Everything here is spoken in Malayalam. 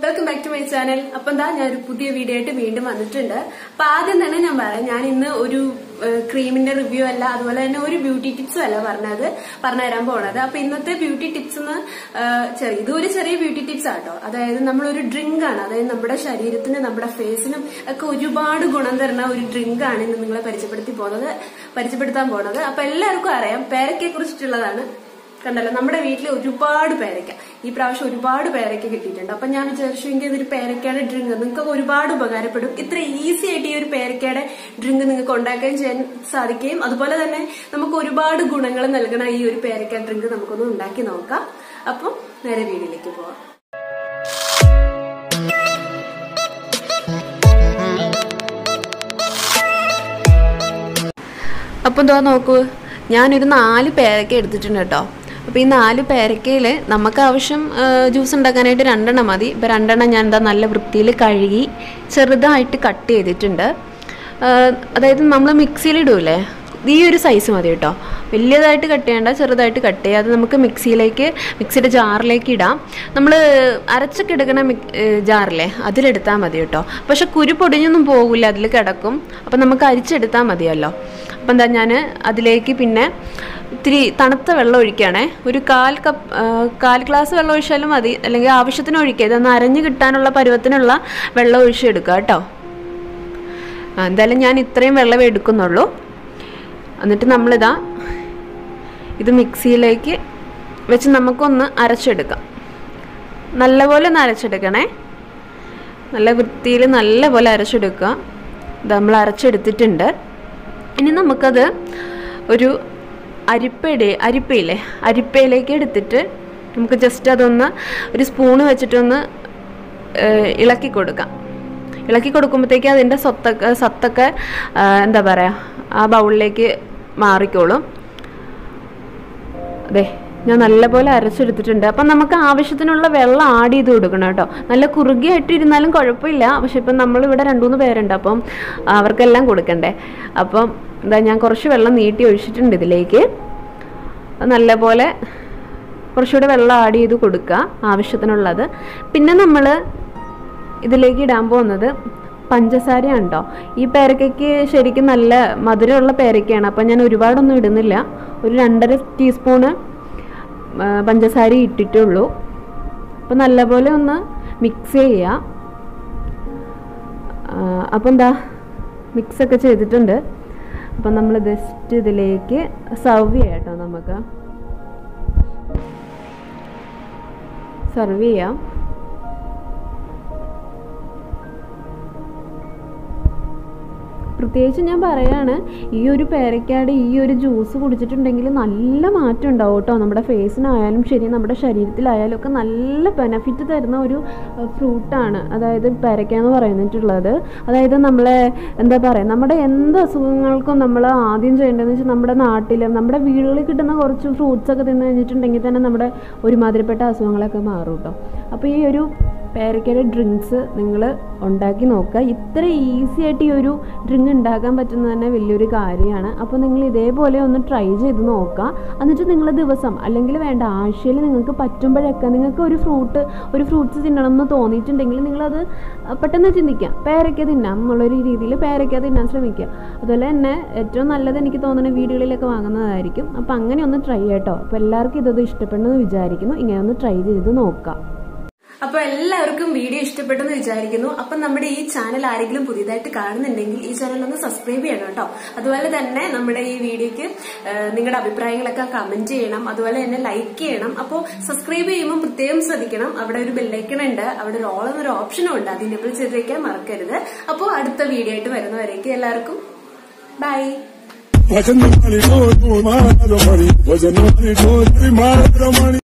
Welcome back to my channel അപ്പൊ എന്താ ഞാൻ ഒരു പുതിയ വീഡിയോ ആയിട്ട് വീണ്ടും വന്നിട്ടുണ്ട് അപ്പൊ ആദ്യം തന്നെ ഞാൻ പറയാം ഞാൻ ഇന്ന് ഒരു ക്രീമിന്റെ റിവ്യൂ അല്ല അതുപോലെ തന്നെ ഒരു ബ്യൂട്ടി ടിപ്സും അല്ല പറഞ്ഞത് പറഞ്ഞുതരാൻ പോണത് അപ്പൊ ഇന്നത്തെ ബ്യൂട്ടി ടിപ്സ് എന്ന് ചെറിയ ഇതൊരു ചെറിയ ബ്യൂട്ടി ടിപ്സ് ആട്ടോ അതായത് നമ്മളൊരു ഡ്രിങ്ക് ആണ് അതായത് നമ്മുടെ ശരീരത്തിനും നമ്മുടെ ഫേസിനും ഒക്കെ ഒരുപാട് ഗുണം തരുന്ന ഒരു ഡ്രിങ്ക് ആണ് ഇന്ന് നിങ്ങളെ പരിചയപ്പെടുത്തി പോകുന്നത് പരിചയപ്പെടുത്താൻ പോണത് അപ്പൊ എല്ലാവർക്കും അറിയാം പേരക്കയെ കുറിച്ചിട്ടുള്ളതാണ് കണ്ടല്ലോ നമ്മുടെ വീട്ടിൽ ഒരുപാട് പേരയ്ക്ക ഈ പ്രാവശ്യം ഒരുപാട് പേരയ്ക്ക കിട്ടിയിട്ടുണ്ട് അപ്പൊ ഞാൻ വിചാരിച്ചു എങ്കിൽ ഇതൊരു പേരക്കയുടെ ഡ്രിങ്ക് നിങ്ങൾക്ക് ഒരുപാട് ഉപകാരപ്പെടും ഇത്ര ഈസി ആയിട്ട് ഈ ഒരു പേരക്കയുടെ ഡ്രിങ്ക് നിങ്ങൾക്ക് ഉണ്ടാക്കുകയും ചെയ്യാൻ സാധിക്കുകയും അതുപോലെ തന്നെ നമുക്ക് ഒരുപാട് ഗുണങ്ങൾ നൽകണ ഈ ഒരു പേരക്ക ഡ്രിങ്ക് നമുക്കൊന്ന് ഉണ്ടാക്കി നോക്കാം അപ്പം നേരെ വീഡിയോയിലേക്ക് പോവാം അപ്പം എന്താ നോക്കൂ ഞാനൊരു നാല് പേരക്ക എടുത്തിട്ടുണ്ട് കേട്ടോ അപ്പോൾ ഈ നാല് പേരക്കയിൽ നമുക്ക് ആവശ്യം ജ്യൂസ് ഉണ്ടാക്കാനായിട്ട് രണ്ടെണ്ണം മതി ഇപ്പോൾ രണ്ടെണ്ണം ഞാൻ എന്താ നല്ല വൃത്തിയിൽ കഴുകി ചെറുതായിട്ട് കട്ട് ചെയ്തിട്ടുണ്ട് അതായത് നമ്മൾ മിക്സിയിൽ ഇടൂലേ ഈ ഒരു സൈസ് മതി കേട്ടോ വലിയതായിട്ട് കട്ട് ചെയ്യേണ്ട ചെറുതായിട്ട് കട്ട് ചെയ്യുക അത് നമുക്ക് മിക്സിയിലേക്ക് മിക്സിയുടെ ജാറിലേക്ക് ഇടാം നമ്മൾ അരച്ചൊക്കെ എടുക്കണ ജാറിലെ അതിലെടുത്താൽ മതി കേട്ടോ പക്ഷെ കുരു പൊടിഞ്ഞൊന്നും പോകില്ല അതിൽ കിടക്കും അപ്പം നമുക്ക് അരിച്ചെടുത്താൽ മതിയല്ലോ അപ്പം എന്താ ഞാൻ അതിലേക്ക് പിന്നെ ഇത്തിരി തണുത്ത വെള്ളം ഒഴിക്കുകയാണേ ഒരു കാൽ കപ്പ് കാൽ ഗ്ലാസ് വെള്ളം ഒഴിച്ചാലും മതി അല്ലെങ്കിൽ ആവശ്യത്തിന് ഒഴിക്കുക ഇതൊന്ന് അരഞ്ഞു കിട്ടാനുള്ള പരുവത്തിനുള്ള വെള്ളം ഒഴിച്ചെടുക്കുക കേട്ടോ എന്തായാലും ഞാൻ ഇത്രയും വെള്ളം എടുക്കുന്നുള്ളൂ എന്നിട്ട് നമ്മളിതാ ഇത് മിക്സിയിലേക്ക് വെച്ച് നമുക്കൊന്ന് അരച്ചെടുക്കാം നല്ലപോലെ ഒന്ന് അരച്ചെടുക്കണേ നല്ല വൃത്തിയിൽ നല്ലപോലെ അരച്ചെടുക്കുക ഇത് നമ്മൾ അരച്ചെടുത്തിട്ടുണ്ട് ഇനി നമുക്കത് ഒരു അരിപ്പയുടെ അരിപ്പയില്ലേ അരിപ്പയിലേക്ക് എടുത്തിട്ട് നമുക്ക് ജസ്റ്റ് അതൊന്ന് ഒരു സ്പൂണ് വെച്ചിട്ടൊന്ന് ഇളക്കി കൊടുക്കാം ഇളക്കി കൊടുക്കുമ്പോഴത്തേക്ക് അതിൻ്റെ സ്വത്തൊക്കെ സത്തൊക്കെ എന്താ പറയുക ആ ബൗളിലേക്ക് മാറിക്കോളും അതെ ഞാൻ നല്ലപോലെ അരച്ചെടുത്തിട്ടുണ്ട് അപ്പം നമുക്ക് ആവശ്യത്തിനുള്ള വെള്ളം ആഡ് ചെയ്ത് കൊടുക്കണം കേട്ടോ നല്ല കുറുകിയായിട്ട് ഇരുന്നാലും കുഴപ്പമില്ല പക്ഷെ ഇപ്പം നമ്മളിവിടെ രണ്ട് മൂന്ന് പേരുണ്ട് അപ്പം അവർക്കെല്ലാം കൊടുക്കണ്ടേ അപ്പം എന്താ ഞാൻ കുറച്ച് വെള്ളം നീട്ടി ഒഴിച്ചിട്ടുണ്ട് ഇതിലേക്ക് നല്ലപോലെ കുറച്ചുകൂടെ വെള്ളം ആഡ് ചെയ്ത് കൊടുക്കുക ആവശ്യത്തിനുള്ളത് പിന്നെ നമ്മൾ ഇതിലേക്ക് ഇടാൻ പോകുന്നത് പഞ്ചസാരയാണ് കേട്ടോ ഈ പേരക്കയ്ക്ക് ശരിക്കും നല്ല മധുരമുള്ള പേരക്കയാണ് അപ്പം ഞാൻ ഒരുപാടൊന്നും ഇടുന്നില്ല ഒരു രണ്ടര ടീസ്പൂണ് പഞ്ചസാര ഇട്ടിട്ടുള്ളൂ അപ്പം നല്ലപോലെ ഒന്ന് മിക്സ് ചെയ്യുക അപ്പം എന്താ മിക്സൊക്കെ ചെയ്തിട്ടുണ്ട് അപ്പം നമ്മൾ ജസ്റ്റ് ഇതിലേക്ക് സർവ് ചെയ്യാം കേട്ടോ നമുക്ക് സർവ് ചെയ്യാം പ്രത്യേകിച്ച് ഞാൻ പറയാണ് ഈ ഒരു പേരക്കാട് ഈ ഒരു ജ്യൂസ് കുടിച്ചിട്ടുണ്ടെങ്കിൽ നല്ല മാറ്റം ഉണ്ടാവും കേട്ടോ നമ്മുടെ ഫേസിനായാലും ശരി നമ്മുടെ ശരീരത്തിലായാലും ഒക്കെ നല്ല ബെനഫിറ്റ് തരുന്ന ഒരു ഫ്രൂട്ടാണ് അതായത് പേരക്ക എന്ന് പറയുന്നിട്ടുള്ളത് അതായത് നമ്മളെ എന്താ പറയുക നമ്മുടെ എന്ത് അസുഖങ്ങൾക്കും നമ്മൾ ആദ്യം ചെയ്യേണ്ടതെന്ന് വെച്ചാൽ നമ്മുടെ നാട്ടിലും നമ്മുടെ വീടുകളിൽ കിട്ടുന്ന കുറച്ച് ഫ്രൂട്ട്സ് ഒക്കെ തിന്നു കഴിഞ്ഞിട്ടുണ്ടെങ്കിൽ തന്നെ നമ്മുടെ ഒരുമാതിരിപ്പെട്ട അസുഖങ്ങളൊക്കെ മാറും കേട്ടോ അപ്പോൾ ഈ ഒരു പേരക്കയുടെ ഡ്രിങ്ക്സ് നിങ്ങൾ ഉണ്ടാക്കി നോക്കുക ഇത്ര ഈസി ആയിട്ട് ഈ ഒരു ഡ്രിങ്ക് ഉണ്ടാക്കാൻ പറ്റുന്നത് തന്നെ വലിയൊരു കാര്യമാണ് അപ്പോൾ നിങ്ങൾ ഇതേപോലെ ഒന്ന് ട്രൈ ചെയ്ത് നോക്കുക എന്നിട്ട് നിങ്ങൾ ദിവസം അല്ലെങ്കിൽ വേണ്ട ആഴ്ചയിൽ നിങ്ങൾക്ക് പറ്റുമ്പോഴൊക്കെ നിങ്ങൾക്ക് ഒരു ഫ്രൂട്ട് ഒരു ഫ്രൂട്ട്സ് തിന്നണം എന്ന് തോന്നിയിട്ടുണ്ടെങ്കിൽ നിങ്ങളത് പെട്ടെന്ന് ചിന്തിക്കുക പേരയ്ക്ക തിന്നാം എന്നുള്ളൊരു രീതിയിൽ പേരയ്ക്ക തിന്നാൻ ശ്രമിക്കുക അതുപോലെ തന്നെ ഏറ്റവും നല്ലത് എനിക്ക് തോന്നുന്ന വീടുകളിലൊക്കെ വാങ്ങുന്നതായിരിക്കും അപ്പോൾ അങ്ങനെ ഒന്ന് ട്രൈ ചെയ്യട്ടോ അപ്പോൾ എല്ലാവർക്കും ഇതൊന്ന് ഇഷ്ടപ്പെടുമെന്ന് വിചാരിക്കുന്നു ഇങ്ങനെ ഒന്ന് ട്രൈ ചെയ്ത് നോക്കാം അപ്പൊ എല്ലാവർക്കും വീഡിയോ ഇഷ്ടപ്പെട്ടെന്ന് വിചാരിക്കുന്നു അപ്പൊ നമ്മുടെ ഈ ചാനൽ ആരെങ്കിലും പുതിയതായിട്ട് കാണുന്നുണ്ടെങ്കിൽ ഈ ചാനൽ ഒന്ന് സബ്സ്ക്രൈബ് ചെയ്യണം കേട്ടോ അതുപോലെ തന്നെ നമ്മുടെ ഈ വീഡിയോക്ക് നിങ്ങളുടെ അഭിപ്രായങ്ങളൊക്കെ കമന്റ് ചെയ്യണം അതുപോലെ തന്നെ ലൈക്ക് ചെയ്യണം അപ്പോൾ സബ്സ്ക്രൈബ് ചെയ്യുമ്പോൾ പ്രത്യേകം ശ്രദ്ധിക്കണം അവിടെ ഒരു ബെല്ലൈക്കൺ ഉണ്ട് അവിടെ ഒരു ഓൾ എന്നൊരു ഓപ്ഷനും ഉണ്ട് അത് ഇനബിൾ ചെയ്ത് വെക്കാൻ മറക്കരുത് അപ്പോൾ അടുത്ത വീഡിയോ ആയിട്ട് വരുന്നവരേക്ക് എല്ലാവർക്കും bye Wasn't nobody told you, man, nobody. Wasn't nobody told you, man, nobody.